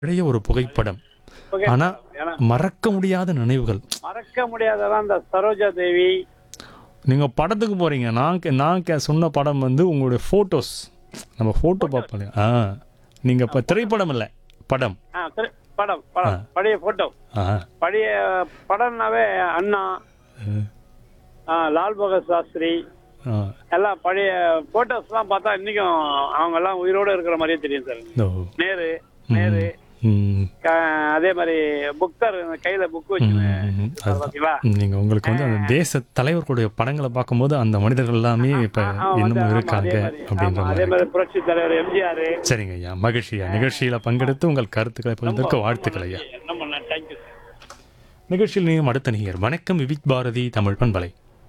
பழைய ஒரு புகைப்படம் ஓகே. ஆனா ஏன்னா மறக்க முடியாத நினைவுகள் மறக்க முடியாததான் இந்த சரோஜா தேவி நீங்க படத்துக்கு போறீங்க நான் கே- நான் கே- சொன்ன படம் வந்து உங்களுடைய போட்டோஸ் நம்ம போட்டோ பார்ப்போம் இல்லையா? ஆ நீங்க இப்ப திரைப்படம் இல்ல படம் ஆ, சரி, படம் படம் பழைய போட்டோ ஆ பழைய படம்னாவே அண்ணா ஆ, லால் பகத் சாஸ்திரி ஆ எல்லாம் பழைய போட்டோஸ்லாம் பார்த்தா இன்னைக்கும் அவங்க எல்லாம் உயிரோட இருக்கிற மாதிரியே தெரியும் சார் ஓ நேரு நேரு ம் க- அதே மாதிரி புக்தர் கையில புக் வச்சு ம், அதுதான். பாத்தீங்களா நீங்க உங்களுக்கு வந்து அந்த தேச தலைவர்களுடைய படங்களை பார்க்கும்போது அந்த மனிதர்கள் எல்லாமே இப்ப ஆ, வந்து, இன்னமும் ஆமா, இருக்காங்க அதே மாதிரி. அப்படின்ற ஆமா, அதே மாதிரி மாதிரி புரட்சி தலைவர் எம்ஜிஆர் சரிங்க ஐயா மகிழ்ச்சியா நிகழ்ச்சியில பங்கெடுத்து உங்கள் கருத்துக்களை பகிர்ந்ததற்கு வாழ்த்துக்கள் ஐயா ரொம்ப தேங்க்யூ நிகழ்ச்சியில் நீயும் அடுத்த நீர் வணக்கம் விவிக் பாரதி தமிழ் பண்பலை